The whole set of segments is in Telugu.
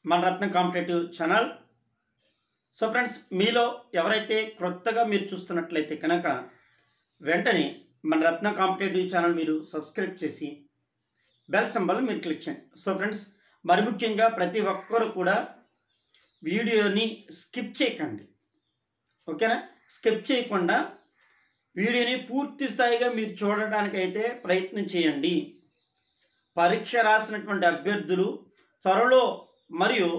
మన Ratna competitive channel so friends మీలో ఎవరైతే క్రొత్తగా మీరు చూస్తున్నట్లయితే కనుక వెంటనే మన రత్న కాంపిటేటివ్ ఛానల్ మీరు సబ్స్క్రైబ్ చేసి బెల్ సింబల్ మీరు క్లిక్ చేయండి సో ఫ్రెండ్స్ మరి ముఖ్యంగా ప్రతి ఒక్కరు కూడా వీడియోని స్కిప్ చేయకండి ఓకేనా స్కిప్ చేయకుండా వీడియోని పూర్తి స్థాయిగా మీరు చూడటానికైతే ప్రయత్నం చేయండి పరీక్ష రాసినటువంటి అభ్యర్థులు త్వరలో మరియు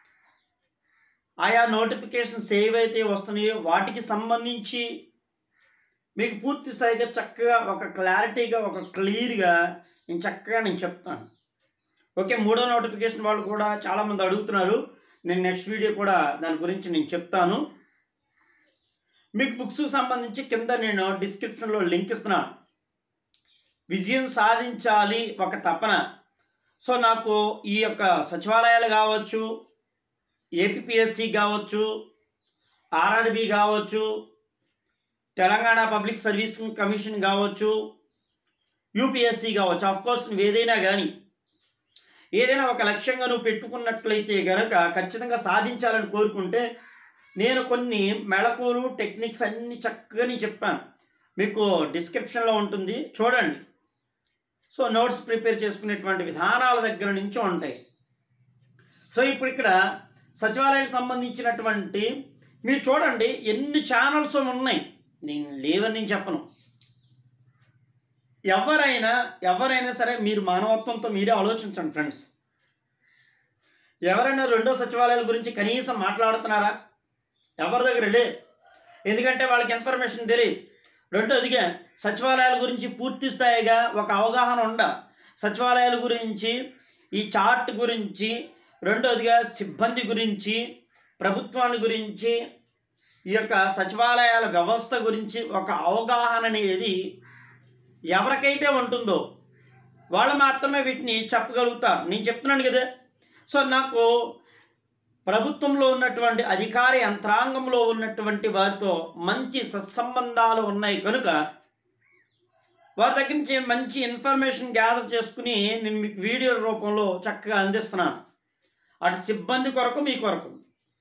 ఆయా నోటిఫికేషన్స్ ఏవైతే వస్తున్నాయో వాటికి సంబంధించి మీకు పూర్తి స్థాయిగా చక్కగా ఒక క్లారిటీగా ఒక క్లియర్గా నేను చక్కగా నేను చెప్తాను ఓకే మూడో నోటిఫికేషన్ వాళ్ళు కూడా చాలామంది అడుగుతున్నారు నేను నెక్స్ట్ వీడియో కూడా దాని గురించి నేను చెప్తాను మీకు బుక్స్కి సంబంధించి కింద నేను డిస్క్రిప్షన్లో లింక్ ఇస్తున్నాను విజయం సాధించాలి ఒక తపన సో నాకు ఈ యొక్క సచివాలయాలు కావచ్చు ఏపీఎస్సి కావచ్చు ఆర్ఆర్బి కావచ్చు తెలంగాణ పబ్లిక్ సర్వీస్ కమిషన్ కావచ్చు యూపీఎస్సి కావచ్చు ఆఫ్ కోర్స్ నువ్వు ఏదైనా కానీ ఏదైనా ఒక లక్ష్యంగా నువ్వు పెట్టుకున్నట్లయితే కనుక ఖచ్చితంగా సాధించాలని కోరుకుంటే నేను కొన్ని మెళకువలు టెక్నిక్స్ అన్ని చక్కగా నేను చెప్పాను మీకు డిస్క్రిప్షన్లో ఉంటుంది చూడండి సో నోట్స్ ప్రిపేర్ చేసుకునేటువంటి విధానాల దగ్గర నుంచి ఉంటాయి సో ఇప్పుడు ఇక్కడ సచివాలయానికి సంబంధించినటువంటి మీరు చూడండి ఎన్ని ఛానల్స్ ఉన్నాయి నేను లేవని నేను చెప్పను ఎవరైనా ఎవరైనా సరే మీరు మానవత్వంతో మీరే ఆలోచించండి ఫ్రెండ్స్ ఎవరైనా రెండో సచివాలయాల గురించి కనీసం మాట్లాడుతున్నారా ఎవరి దగ్గర లేదు ఎందుకంటే వాళ్ళకి ఇన్ఫర్మేషన్ తెలియదు రెండోదిగా సచివాలయాల గురించి పూర్తి స్థాయిగా ఒక అవగాహన ఉండ సచివాలయాల గురించి ఈ చార్ట్ గురించి రెండోదిగా సిబ్బంది గురించి ప్రభుత్వాన్ని గురించి ఈ యొక్క సచివాలయాల వ్యవస్థ గురించి ఒక అవగాహన అనేది ఎవరికైతే ఉంటుందో వాళ్ళు మాత్రమే వీటిని చెప్పగలుగుతారు నేను చెప్తున్నాను కదా సో నాకు ప్రభుత్వంలో ఉన్నటువంటి అధికార యంత్రాంగంలో ఉన్నటువంటి వారితో మంచి సత్సంబంధాలు ఉన్నాయి కనుక వారి దగ్గర నుంచి మంచి ఇన్ఫర్మేషన్ గ్యాదర్ చేసుకుని నేను మీకు వీడియో రూపంలో చక్కగా అందిస్తున్నాను అటు సిబ్బంది కొరకు మీ కొరకు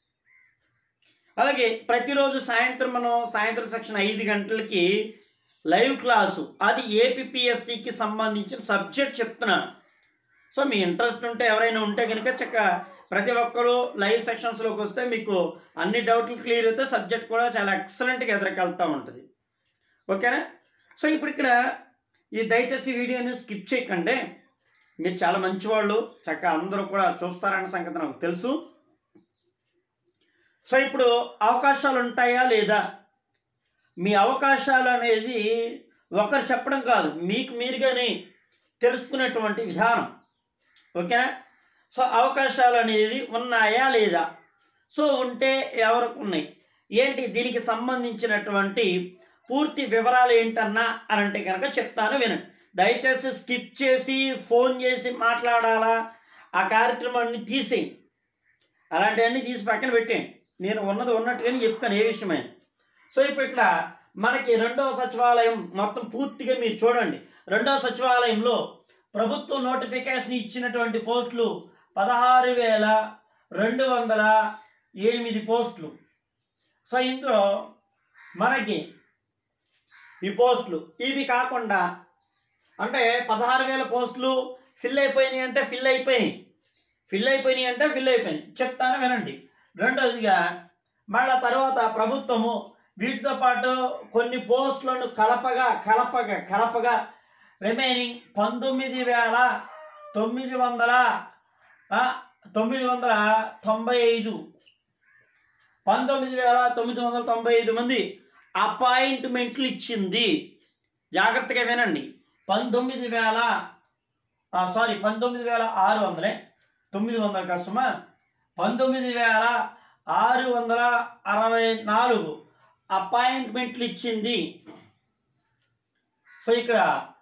అలాగే ప్రతిరోజు సాయంత్రం మనం సాయంత్రం సెక్షన్ ఐదు గంటలకి లైవ్ క్లాసు అది ఏపీఎస్సికి సంబంధించిన సబ్జెక్ట్ చెప్తున్నాను సో మీ ఇంట్రెస్ట్ ఉంటే ఎవరైనా ఉంటే కనుక చక్క ప్రతి ఒక్కరూ లైవ్ సెక్షన్స్లోకి వస్తే మీకు అన్ని డౌట్లు క్లియర్ అయితే సబ్జెక్ట్ కూడా చాలా ఎక్సలెంట్గా ఎదురుకెళ్తూ ఉంటుంది ఓకేనా సో ఇప్పుడు ఇక్కడ ఈ దయచేసి వీడియోని స్కిప్ చేయకండి మీరు చాలా మంచివాళ్ళు చక్కగా అందరూ కూడా చూస్తారన్న సంగతి నాకు తెలుసు సో ఇప్పుడు అవకాశాలు ఉంటాయా లేదా మీ అవకాశాలు అనేది ఒకరు చెప్పడం కాదు మీకు మీరుగానే తెలుసుకునేటువంటి విధానం ఓకేనా సో అవకాశాలు అనేది ఉన్నాయా లేదా సో ఉంటే ఎవరికి ఉన్నాయి ఏంటి దీనికి సంబంధించినటువంటి పూర్తి వివరాలు ఏంటన్నా అని అంటే కనుక చెప్తాను వినండి దయచేసి స్కిప్ చేసి ఫోన్ చేసి మాట్లాడాలా ఆ కార్యక్రమాన్ని తీసేయండి అలాంటివన్నీ తీసి పక్కన పెట్టేయండి నేను ఉన్నది ఉన్నట్టుగానే చెప్తాను ఏ విషయమైనా సో ఇప్పుడు ఇక్కడ మనకి రెండవ సచివాలయం మొత్తం పూర్తిగా మీరు చూడండి రెండవ సచివాలయంలో ప్రభుత్వం నోటిఫికేషన్ ఇచ్చినటువంటి పోస్టులు పదహారు వేల రెండు వందల ఎనిమిది పోస్టులు సో ఇందులో మనకి ఈ పోస్టులు ఇవి కాకుండా అంటే పదహారు వేల పోస్టులు ఫిల్ అయిపోయినాయి అంటే ఫిల్ అయిపోయినాయి ఫిల్ అయిపోయినాయి అంటే ఫిల్ అయిపోయినాయి చెప్తాను వినండి రెండవదిగా మళ్ళా తర్వాత ప్రభుత్వము వీటితో పాటు కొన్ని పోస్టులను కలపగా కలపగా కలపగా రిమైనింగ్ పంతొమ్మిది వేల తొమ్మిది వందల ఆ, తొమ్మిది వందల తొంభై ఐదు పంతొమ్మిది వేల తొమ్మిది వందల తొంభై ఐదు మంది అపాయింట్మెంట్లు ఇచ్చింది జాగ్రత్తగా వినండి పంతొమ్మిది వేల సారీ పంతొమ్మిది వేల ఆరు వందలే తొమ్మిది వందల కష్టమా పంతొమ్మిది వేల ఆరు వందల అరవై నాలుగు అపాయింట్మెంట్లు ఇచ్చింది సో ఇక్కడ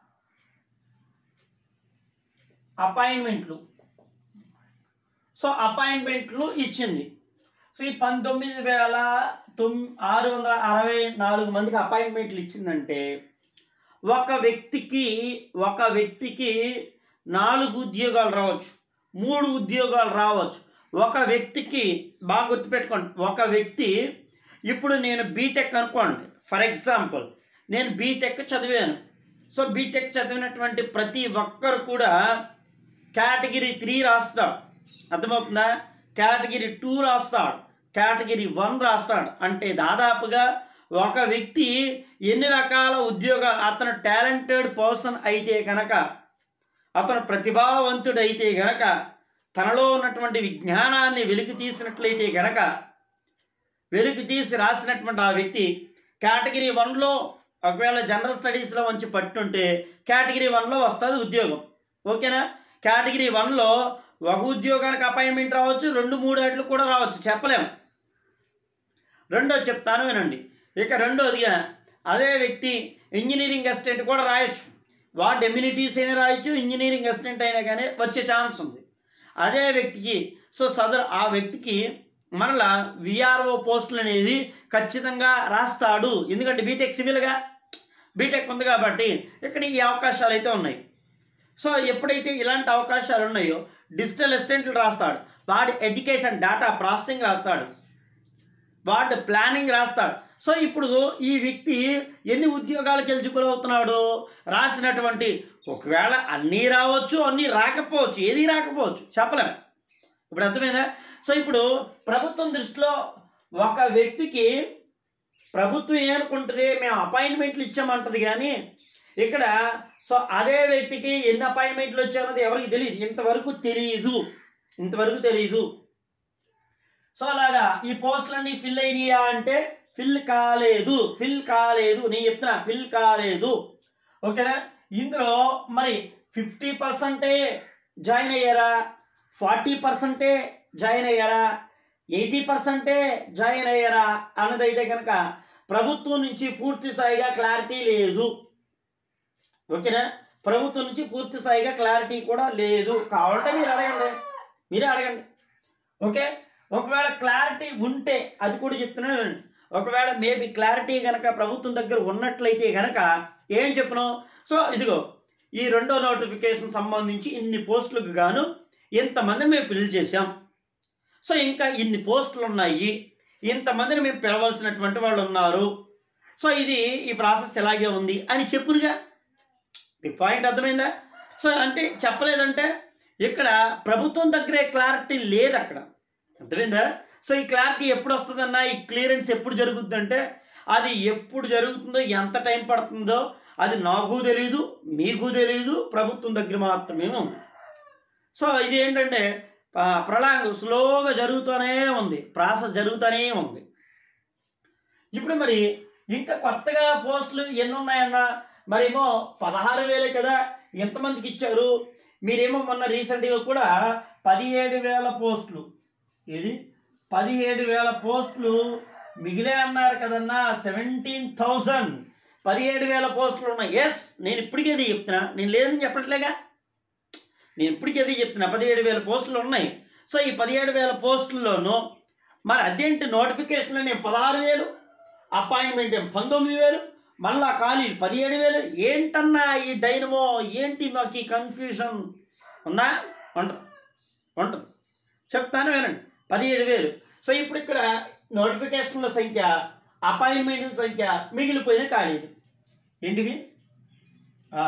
అపాయింట్మెంట్లు సో అపాయింట్మెంట్లు ఇచ్చింది సో ఈ పంతొమ్మిది వేల తొమ్ ఆరు వందల అరవై నాలుగు మందికి అపాయింట్మెంట్లు ఇచ్చిందంటే ఒక వ్యక్తికి ఒక వ్యక్తికి నాలుగు ఉద్యోగాలు రావచ్చు మూడు ఉద్యోగాలు రావచ్చు ఒక వ్యక్తికి బాగా గుర్తుపెట్టుకోండి ఒక వ్యక్తి ఇప్పుడు నేను బీటెక్ అనుకోండి ఫర్ ఎగ్జాంపుల్ నేను బీటెక్ చదివాను సో బీటెక్ చదివినటువంటి ప్రతి ఒక్కరు కూడా కేటగిరీ త్రీ రాస్తాడు అర్థమవుతుందా కేటగిరీ టూ రాస్తాడు కేటగిరీ వన్ రాస్తాడు అంటే దాదాపుగా ఒక వ్యక్తి ఎన్ని రకాల ఉద్యోగాలు అతను టాలెంటెడ్ పర్సన్ అయితే కనుక అతను ప్రతిభావంతుడైతే గనక తనలో ఉన్నటువంటి విజ్ఞానాన్ని వెలికి తీసినట్లయితే గనక వెలికి తీసి రాసినటువంటి ఆ వ్యక్తి కేటగిరీ వన్లో ఒకవేళ జనరల్ స్టడీస్లో మంచి పట్టుంటే కేటగిరీ వన్లో వస్తుంది ఉద్యోగం ఓకేనా కేటగిరీ వన్లో ఒక ఉద్యోగానికి అపాయింట్మెంట్ రావచ్చు రెండు మూడు ఏళ్ళు కూడా రావచ్చు చెప్పలేము రెండో చెప్తాను వినండి ఇక రెండోదిగా అదే వ్యక్తి ఇంజనీరింగ్ అసిస్టెంట్ కూడా రాయొచ్చు వాటి ఎమ్యూనిటీస్ అయినా రాయొచ్చు ఇంజనీరింగ్ అసిస్టెంట్ అయినా కానీ వచ్చే ఛాన్స్ ఉంది అదే వ్యక్తికి సో సదరు ఆ వ్యక్తికి మరలా విఆర్ఓ పోస్టులు అనేది ఖచ్చితంగా రాస్తాడు ఎందుకంటే బీటెక్ సివిల్గా బీటెక్ ఉంది కాబట్టి ఇక్కడ ఈ అవకాశాలు అయితే ఉన్నాయి సో ఎప్పుడైతే ఇలాంటి అవకాశాలు ఉన్నాయో డిజిటల్ అసిస్టెంట్లు రాస్తాడు వాడి ఎడ్యుకేషన్ డేటా ప్రాసెసింగ్ రాస్తాడు వాడు ప్లానింగ్ రాస్తాడు సో ఇప్పుడు ఈ వ్యక్తి ఎన్ని ఉద్యోగాలకు ఎలిజిబుల్ అవుతున్నాడు రాసినటువంటి ఒకవేళ అన్నీ రావచ్చు అన్నీ రాకపోవచ్చు ఏది రాకపోవచ్చు చెప్పలేం ఇప్పుడు అర్థమైందా సో ఇప్పుడు ప్రభుత్వం దృష్టిలో ఒక వ్యక్తికి ప్రభుత్వం ఏమనుకుంటుంది మేము అపాయింట్మెంట్లు ఇచ్చామంటది కానీ ఇక్కడ సో అదే వ్యక్తికి ఎన్ని అపాయింట్మెంట్లు వచ్చాయన్నది ఎవరికి తెలియదు ఇంతవరకు తెలియదు ఇంతవరకు తెలియదు సో అలాగా ఈ పోస్టులన్నీ ఫిల్ అయినాయా అంటే ఫిల్ కాలేదు ఫిల్ కాలేదు నేను చెప్తున్నా ఫిల్ కాలేదు ఓకేనా ఇందులో మరి ఫిఫ్టీ పర్సెంటే జాయిన్ అయ్యారా ఫార్టీ పర్సెంటే జాయిన్ అయ్యారా ఎయిటీ పర్సెంటే జాయిన్ అయ్యారా అన్నదైతే కనుక ప్రభుత్వం నుంచి పూర్తి స్థాయిగా క్లారిటీ లేదు ఓకేనా ప్రభుత్వం నుంచి పూర్తి స్థాయిగా క్లారిటీ కూడా లేదు కావాలంటే మీరు అడగండి మీరే అడగండి ఓకే ఒకవేళ క్లారిటీ ఉంటే అది కూడా చెప్తున్నాను వినండి. ఒకవేళ మేబీ క్లారిటీ కనుక ప్రభుత్వం దగ్గర ఉన్నట్లయితే కనుక ఏం చెప్పను సో ఇదిగో ఈ రెండో నోటిఫికేషన్ సంబంధించి ఇన్ని పోస్టులకు గాను ఇంతమంది మేము ఫిల్ చేసాం సో ఇంకా ఇన్ని పోస్టులు ఉన్నాయి ఇంతమందిని మేము పిలవలసినటువంటి వాళ్ళు ఉన్నారు సో ఇది ఈ ప్రాసెస్ ఎలాగే ఉంది అని చెప్పునుగా మీ పాయింట్ అర్థమైందా సో అంటే చెప్పలేదంటే ఇక్కడ ప్రభుత్వం దగ్గరే క్లారిటీ లేదు అక్కడ అర్థమైందా సో ఈ క్లారిటీ ఎప్పుడు వస్తుందన్నా ఈ క్లియరెన్స్ ఎప్పుడు జరుగుతుందంటే అది ఎప్పుడు జరుగుతుందో ఎంత టైం పడుతుందో అది నాకు తెలియదు మీకు తెలియదు ప్రభుత్వం దగ్గర మాత్రమే ఉంది సో ఇది ఏంటంటే ప్రళాంగ్ స్లోగా జరుగుతూనే ఉంది ప్రాసెస్ జరుగుతూనే ఉంది ఇప్పుడు మరి ఇంకా కొత్తగా పోస్టులు ఎన్ని ఉన్నాయన్నా మరేమో పదహారు వేలే కదా ఎంతమందికి ఇచ్చారు మీరేమో మొన్న రీసెంట్గా కూడా పదిహేడు వేల పోస్టులు ఇది పదిహేడు వేల పోస్టులు మిగిలే అన్నారు కదన్నా సెవెంటీన్ థౌజండ్ పదిహేడు వేల పోస్టులు ఉన్నాయి ఎస్ నేను ఇప్పటికీ అది చెప్తున్నా నేను లేదని చెప్పట్లేగా నేను ఇప్పటికీ అది చెప్తున్నా పదిహేడు వేల పోస్టులు ఉన్నాయి సో ఈ పదిహేడు వేల పోస్టుల్లోనూ మరి అదేంటి నోటిఫికేషన్లో నేను పదహారు వేలు అపాయింట్మెంట్ ఏమో పంతొమ్మిది వేలు మళ్ళా ఖాళీ పదిహేడు వేలు ఏంటన్నా ఈ డైనమో ఏంటి మాకు ఈ కన్ఫ్యూజన్ ఉందా ఉంటుంది ఉంటుంది చెప్తాను వినండి పదిహేడు వేలు సో ఇప్పుడు ఇక్కడ నోటిఫికేషన్ల సంఖ్య అపాయింట్మెంట్ల సంఖ్య మిగిలిపోయిన ఖాళీలు ఏంటివి ఆ.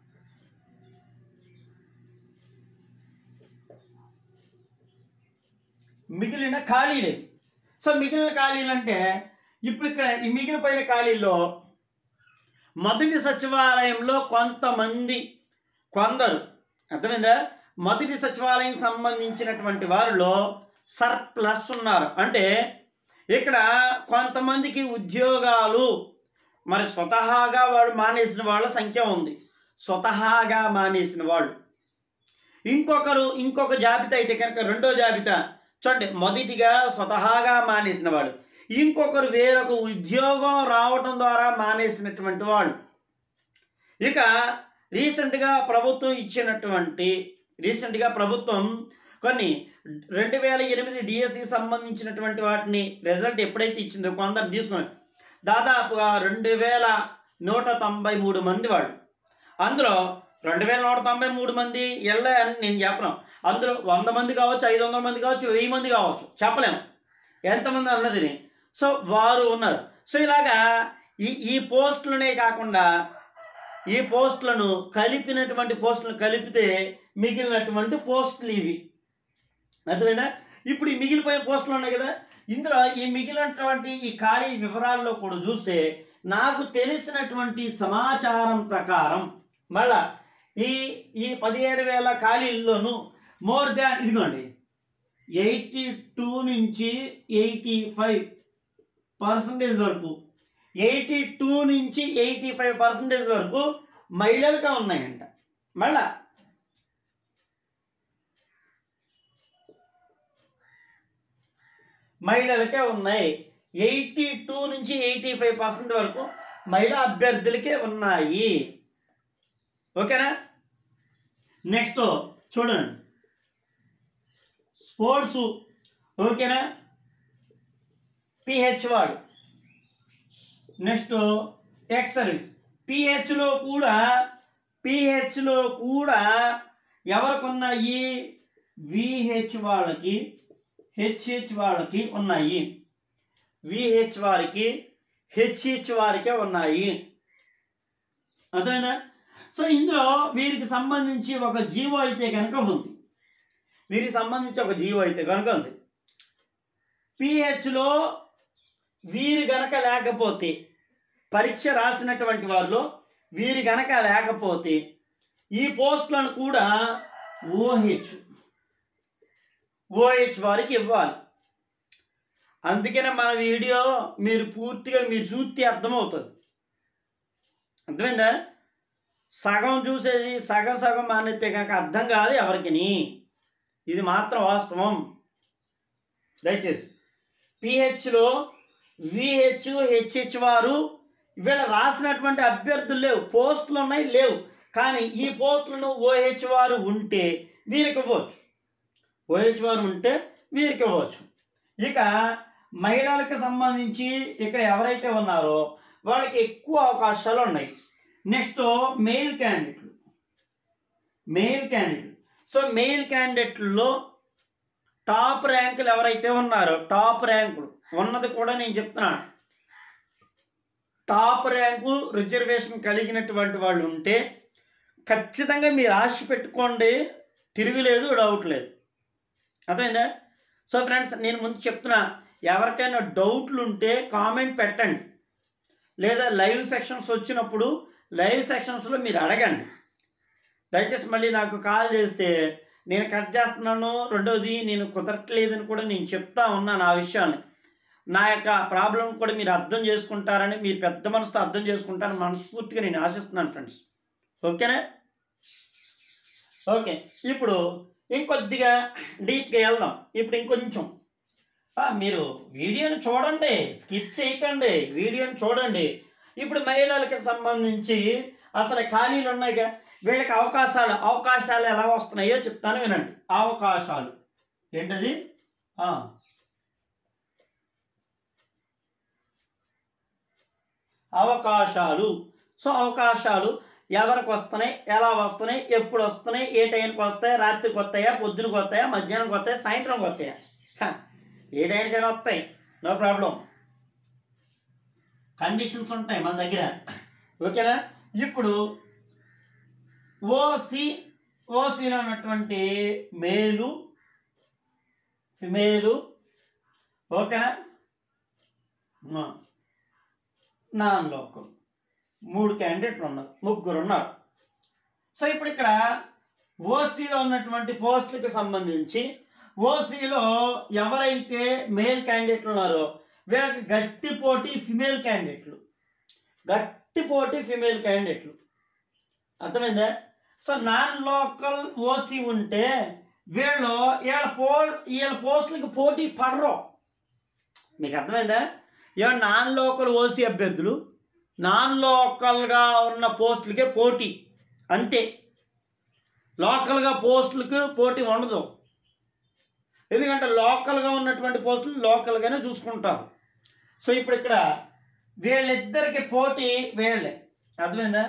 మిగిలిన ఖాళీలు సో మిగిలిన ఖాళీలు అంటే ఇప్పుడు ఇక్కడ ఈ మిగిలిపోయిన ఖాళీల్లో మొదటి సచివాలయంలో కొంతమంది కొందరు అర్థమైందా మొదటి సచివాలయం సంబంధించినటువంటి వారిలో సర్ప్లస్ ఉన్నారు అంటే ఇక్కడ కొంతమందికి ఉద్యోగాలు మరి స్వతహాగా వాడు మానేసిన వాళ్ళ సంఖ్య ఉంది స్వతహాగా మానేసిన వాళ్ళు ఇంకొకరు ఇంకొక జాబితా అయితే కనుక రెండో జాబితా చూడండి మొదటిగా స్వతహాగా మానేసిన వాళ్ళు ఇంకొకరు వేరొక ఉద్యోగం రావటం ద్వారా మానేసినటువంటి వాళ్ళు ఇక రీసెంట్గా ప్రభుత్వం ఇచ్చినటువంటి రీసెంట్గా ప్రభుత్వం కొన్ని రెండు వేల ఎనిమిది డిఎస్సికి సంబంధించినటువంటి వాటిని రిజల్ట్ ఎప్పుడైతే ఇచ్చిందో కొందరు తీసుకుని దాదాపుగా రెండు వేల నూట తొంభై మూడు మంది వాళ్ళు అందులో రెండు వేల నూట తొంభై మూడు మంది వెళ్ళే అని నేను చెప్పను అందులో వంద మంది కావచ్చు ఐదు వందల మంది కావచ్చు వెయ్యి మంది కావచ్చు చెప్పలేము ఎంతమంది అన్నది సో వారు ఉన్నారు సో ఇలాగా ఈ ఈ పోస్టులనే కాకుండా ఈ పోస్టులను కలిపినటువంటి పోస్టులను కలిపితే మిగిలినటువంటి పోస్టులు ఇవి అర్థమైందా ఇప్పుడు ఈ మిగిలిపోయిన పోస్టులు ఉన్నాయి కదా ఇందులో ఈ మిగిలినటువంటి ఈ ఖాళీ వివరాల్లో కూడా చూస్తే నాకు తెలిసినటువంటి సమాచారం ప్రకారం మళ్ళా ఈ ఈ పదిహేడు వేల ఖాళీల్లోనూ మోర్ దాన్ ఇదిగోండి ఎయిటీ టూ నుంచి ఎయిటీ ఫైవ్ పర్సంటేజ్ వరకు ఎయిటీ టూ నుంచి ఎయిటీ ఫైవ్ పర్సంటేజ్ వరకు మహిళలుగా ఉన్నాయంట మళ్ళా మహిళలకే ఉన్నాయి ఎయిటీ టూ నుంచి ఎయిటీ ఫైవ్ పర్సెంట్ వరకు మహిళా అభ్యర్థులకే ఉన్నాయి ఓకేనా నెక్స్ట్ చూడండి స్పోర్ట్స్ ఓకేనా పిహెచ్ వాడు నెక్స్ట్ ఎక్స్ సర్వీస్ పిహెచ్లో కూడా పిహెచ్లో కూడా ఎవరికి ఉన్నాయి విహెచ్ వాళ్ళకి హెచ్హెచ్ వాళ్ళకి ఉన్నాయి విహెచ్ వారికి హెచ్హెచ్ వారికే ఉన్నాయి అర్థమైందా సో ఇందులో వీరికి సంబంధించి ఒక జీవో అయితే కనుక ఉంది వీరికి సంబంధించి ఒక జీవో అయితే కనుక ఉంది పిహెచ్లో వీరు గనక లేకపోతే పరీక్ష రాసినటువంటి వాళ్ళు వీరు గనక లేకపోతే ఈ పోస్టులను కూడా ఓహెచ్ ఓహెచ్ వారికి ఇవ్వాలి అందుకనే మన వీడియో మీరు పూర్తిగా మీరు చూస్తే అర్థమవుతుంది అర్థమైందా సగం చూసేసి సగం సగం మానేస్తే కనుక అర్థం కాదు ఎవరికిని ఇది మాత్రం వాస్తవం దయచేసి పిహెచ్లో విహెచ్ హెచ్హెచ్ వారు వీళ్ళ రాసినటువంటి అభ్యర్థులు లేవు పోస్టులు ఉన్నాయి లేవు కానీ ఈ పోస్టులను ఓహెచ్ వారు ఉంటే వీరికి ఇవ్వచ్చు ఓహెచ్ వారు ఉంటే వీరికి ఇవ్వచ్చు ఇక మహిళలకు సంబంధించి ఇక్కడ ఎవరైతే ఉన్నారో వాళ్ళకి ఎక్కువ అవకాశాలు ఉన్నాయి నెక్స్ట్ మెయిల్ క్యాండిడేట్లు మెయిల్ క్యాండిడేట్లు సో మెయిల్ క్యాండిడేట్లో టాప్ ర్యాంకులు ఎవరైతే ఉన్నారో టాప్ ర్యాంకులు ఉన్నది కూడా నేను చెప్తున్నాను టాప్ ర్యాంకు రిజర్వేషన్ కలిగినటువంటి వాళ్ళు ఉంటే ఖచ్చితంగా మీరు ఆశ పెట్టుకోండి తిరుగులేదు డౌట్ లేదు అర్థమైందా సో ఫ్రెండ్స్ నేను ముందు చెప్తున్నా ఎవరికైనా డౌట్లు ఉంటే కామెంట్ పెట్టండి లేదా లైవ్ సెక్షన్స్ వచ్చినప్పుడు లైవ్ సెక్షన్స్లో మీరు అడగండి దయచేసి మళ్ళీ నాకు కాల్ చేస్తే నేను కట్ చేస్తున్నాను రెండోది నేను కుదరట్లేదని కూడా నేను చెప్తా ఉన్నాను ఆ విషయాన్ని నా యొక్క ప్రాబ్లం కూడా మీరు అర్థం చేసుకుంటారని మీరు పెద్ద మనసుతో అర్థం చేసుకుంటారని మనస్ఫూర్తిగా నేను ఆశిస్తున్నాను ఫ్రెండ్స్ ఓకేనా ఓకే ఇప్పుడు ఇంకొద్దిగా డీప్గా వెళ్దాం ఇప్పుడు ఇంకొంచెం ఆ, మీరు వీడియోని చూడండి స్కిప్ చేయకండి వీడియోని చూడండి ఇప్పుడు మహిళలకు సంబంధించి అసలు ఖాళీలు ఉన్నాయిగా వీళ్ళకి అవకాశాలు అవకాశాలు ఎలా వస్తున్నాయో చెప్తాను వినండి అవకాశాలు ఏంటది ఆ. అవకాశాలు సో అవకాశాలు ఎవరికి వస్తున్నాయి ఎలా వస్తున్నాయి ఎప్పుడు వస్తున్నాయి ఏ టైంకి వస్తాయి రాత్రికి వస్తాయా పొద్దునకి వస్తాయా మధ్యాహ్నంకి వస్తాయా సాయంత్రంకి వస్తాయా హ, ఏ టైంకైనా వస్తాయి నో ప్రాబ్లం కండిషన్స్ ఉంటాయి మన దగ్గర ఓకేనా ఇప్పుడు ఓసి ఓసీలో ఉన్నటువంటి మేలు ఫిమేలు ఓకేనా నా- నాన్ లోకల్ మూడు క్యాండిడేట్లు ఉన్నారు ముగ్గురు ఉన్నారు సో ఇప్పుడు ఇక్కడ ఓసీలో ఉన్నటువంటి పోస్టులకు సంబంధించి ఓసీలో ఎవరైతే మేల్ క్యాండిడేట్లు ఉన్నారో వీళ్ళకి గట్టి పోటీ ఫిమేల్ క్యాండిడేట్లు గట్టి పోటీ ఫిమేల్ క్యాండిడేట్లు అర్థమైందా సో నాన్ లోకల్ ఓసీ ఉంటే వీళ్ళు వీళ్ళ పో వీళ్ళ పోస్టులకి పోటీ పడరు మీకు అర్థమైందా ఇవాళ నాన్ లోకల్ ఓసీ అభ్యర్థులు నాన్ లోకల్గా ఉన్న పోస్టులకే పోటీ అంతే లోకల్గా పోస్టులకు పోటీ ఉండదు ఎందుకంటే లోకల్గా ఉన్నటువంటి పోస్టులు లోకల్గానే చూసుకుంటారు సో ఇప్పుడు ఇక్కడ వీళ్ళిద్దరికి పోటీ వీళ్ళే అర్థమైందా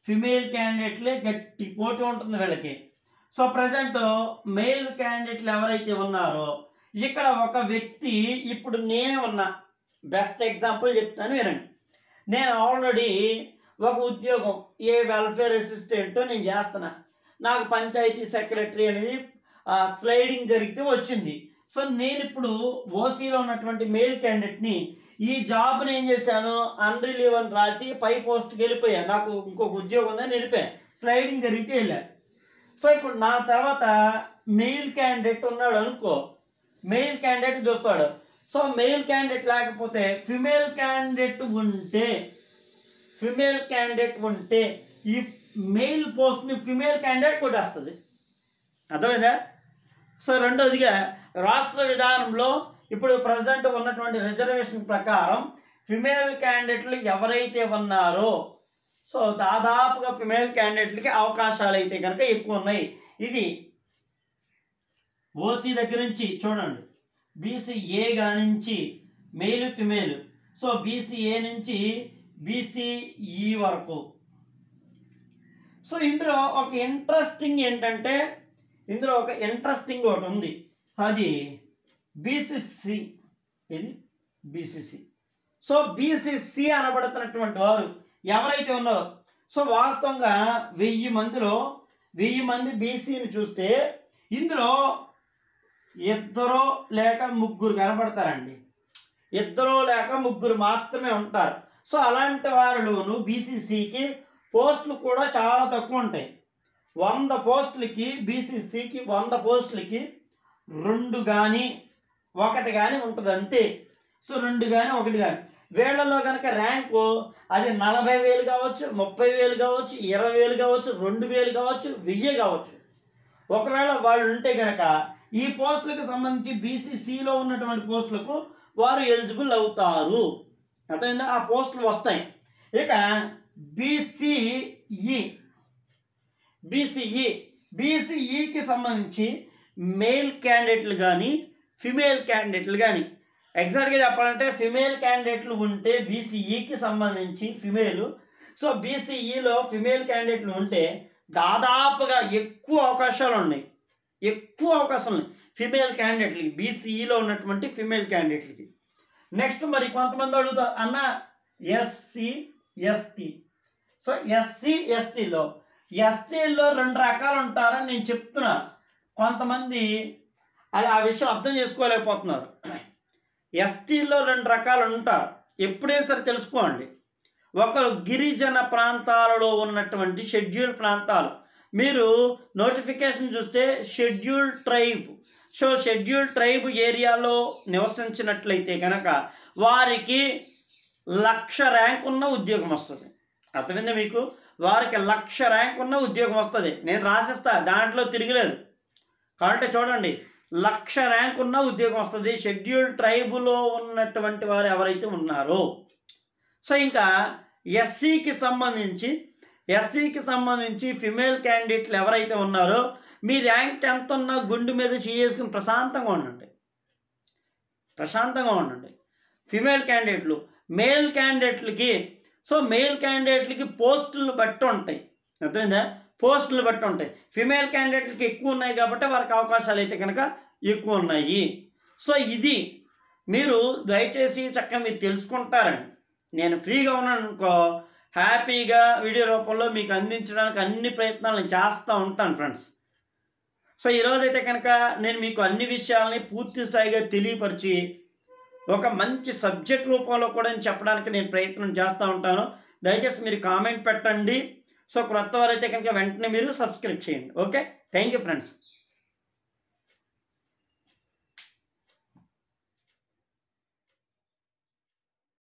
ఫిమేల్ క్యాండిడేట్లే గట్టి పోటీ ఉంటుంది వీళ్ళకి సో ప్రజెంట్ మేల్ క్యాండిడేట్లు ఎవరైతే ఉన్నారో ఇక్కడ ఒక వ్యక్తి ఇప్పుడు నేనే ఉన్నా బెస్ట్ ఎగ్జాంపుల్ చెప్తాను వినండి నేను ఆల్రెడీ ఒక ఉద్యోగం ఏ వెల్ఫేర్ అసిస్టెంట్ నేను చేస్తున్నా నాకు పంచాయతీ సెక్రటరీ అనేది స్లైడింగ్ జరిగితే వచ్చింది సో నేను ఇప్పుడు ఓసీలో ఉన్నటువంటి మేల్ క్యాండిడేట్ని ఈ జాబ్ని ఏం చేశాను అన్రిలీవ్ అని రాసి పై పోస్ట్కి వెళ్ళిపోయా నాకు ఇంకొక ఉద్యోగం ఉందని వెళ్ళిపోయా స్లైడింగ్ జరిగితే వెళ్ళా సో ఇప్పుడు నా తర్వాత మెయిల్ క్యాండిడేట్ ఉన్నాడు అనుకో మెయిల్ క్యాండిడేట్ చూస్తాడు సో మెయిల్ క్యాండిడేట్ లేకపోతే ఫిమేల్ క్యాండిడేట్ ఉంటే ఫిమేల్ క్యాండిడేట్ ఉంటే ఈ మెయిల్ పోస్ట్ని ఫిమేల్ క్యాండిడేట్ కొట్టేస్తుంది అర్థమైందా సో రెండోదిగా రాష్ట్ర విధానంలో ఇప్పుడు ప్రజెంట్ ఉన్నటువంటి రిజర్వేషన్ ప్రకారం ఫిమేల్ క్యాండిడేట్లు ఎవరైతే ఉన్నారో సో దాదాపుగా ఫిమేల్ క్యాండిడేట్లకి అవకాశాలు అయితే కనుక ఎక్కువ ఉన్నాయి ఇది ఓసీ దగ్గర నుంచి చూడండి బీసీఏ నుంచి మెయిల్ ఫిమేల్ సో బీసీఏ నుంచి బీసీఈ వరకు సో ఇందులో ఒక ఇంట్రెస్టింగ్ ఏంటంటే ఇందులో ఒక ఇంట్రెస్టింగ్ ఒకటి ఉంది అది బీసీసీ ఇది బీసీసీ సో బీసీసీ అనబడుతున్నటువంటి వారు ఎవరైతే ఉన్నారో సో వాస్తవంగా వెయ్యి మందిలో వెయ్యి మంది బీసీని చూస్తే ఇందులో ఇద్దరు లేక ముగ్గురు కనబడతారండి ఇద్దరు లేక ముగ్గురు మాత్రమే ఉంటారు సో అలాంటి వారిలోను బీసీసీకి పోస్టులు కూడా చాలా తక్కువ ఉంటాయి వంద పోస్టులకి బీసీసీకి వంద పోస్టులకి రెండు కానీ ఒకటి కానీ ఉంటుంది అంతే సో రెండు కానీ ఒకటి కానీ వీళ్ళలో కనుక ర్యాంకు అది నలభై వేలు కావచ్చు ముప్పై వేలు కావచ్చు ఇరవై వేలు కావచ్చు రెండు వేలు కావచ్చు వెయ్యి కావచ్చు ఒకవేళ వాళ్ళు ఉంటే కనుక ఈ పోస్టులకు సంబంధించి బీసీసీలో ఉన్నటువంటి పోస్టులకు వారు ఎలిజిబుల్ అవుతారు అర్థమైందా ఆ పోస్టులు వస్తాయి ఇక బీసీఈ బీసీఈ బీసీఈకి సంబంధించి మేల్ క్యాండిడేట్లు కానీ ఫిమేల్ క్యాండిడేట్లు కానీ ఎగ్జాక్ట్గా చెప్పాలంటే ఫిమేల్ క్యాండిడేట్లు ఉంటే బీసీఈకి సంబంధించి ఫిమేల్ సో బీసీఈలో ఫిమేల్ క్యాండిడేట్లు ఉంటే దాదాపుగా ఎక్కువ అవకాశాలు ఉన్నాయి ఎక్కువ అవకాశాలు ఉన్నాయి ఫిమేల్ క్యాండిడేట్లకి బీసీఈలో ఉన్నటువంటి ఫిమేల్ క్యాండిడేట్లకి నెక్స్ట్ మరి కొంతమంది అడుగుతారు అన్న ఎస్సీ ఎస్టీ సో ఎస్సీ ఎస్టీలో ఎస్టీలో రెండు రకాలు ఉంటారని నేను చెప్తున్నా కొంతమంది అది ఆ విషయం అర్థం చేసుకోలేకపోతున్నారు ఎస్టీలో రెండు రకాలు ఉంటారు ఎప్పుడైనా సరే తెలుసుకోండి ఒకరు గిరిజన ప్రాంతాలలో ఉన్నటువంటి షెడ్యూల్ ప్రాంతాలు మీరు నోటిఫికేషన్ చూస్తే schedule tribe so schedule tribe ఏరియాలో నివసించినట్లయితే కనుక వారికి లక్ష ర్యాంక్ ఉన్న ఉద్యోగం వస్తుంది అర్థమైందా మీకు వారికి లక్ష ర్యాంక్ ఉన్న ఉద్యోగం వస్తుంది నేను రాసిస్తా దాంట్లో తిరగలేదు కాబట్టి చూడండి లక్ష ర్యాంక్ ఉన్న ఉద్యోగం వస్తుంది షెడ్యూల్ ట్రైబులో ఉన్నటువంటి వారు ఎవరైతే ఉన్నారో సో ఇంకా ఎస్సీకి సంబంధించి ఎస్సీకి సంబంధించి ఫిమేల్ క్యాండిడేట్లు ఎవరైతే ఉన్నారో మీ ర్యాంక్ ఎంత ఉన్నా గుండు మీద చేసుకుని ప్రశాంతంగా ఉండండి ప్రశాంతంగా ఉండండి ఫిమేల్ క్యాండిడేట్లు మేల్ క్యాండిడేట్లకి సో మేల్ క్యాండిడేట్లకి పోస్టులు బట్టి ఉంటాయి అర్థమైందా పోస్టులు బట్టి ఉంటాయి ఫిమేల్ క్యాండిడేట్లకి ఎక్కువ ఉన్నాయి కాబట్టి వారికి అవకాశాలు అయితే కనుక ఎక్కువ ఉన్నాయి సో ఇది మీరు దయచేసి చక్కగా మీరు తెలుసుకుంటారని నేను ఫ్రీగా ఉన్నాను అనుకో హ్యాపీగా వీడియో రూపంలో మీకు అందించడానికి అన్ని ప్రయత్నాలు నేను చేస్తూ ఉంటాను ఫ్రెండ్స్ సో ఈరోజైతే కనుక నేను మీకు అన్ని విషయాలని పూర్తి స్థాయిగా తెలియపరిచి ఒక మంచి సబ్జెక్ట్ రూపంలో కూడా నేను చెప్పడానికి నేను ప్రయత్నం చేస్తూ ఉంటాను దయచేసి మీరు కామెంట్ పెట్టండి సో క్రొత్త వారైతే కనుక వెంటనే మీరు సబ్స్క్రైబ్ చేయండి ఓకే థ్యాంక్ యూ ఫ్రెండ్స్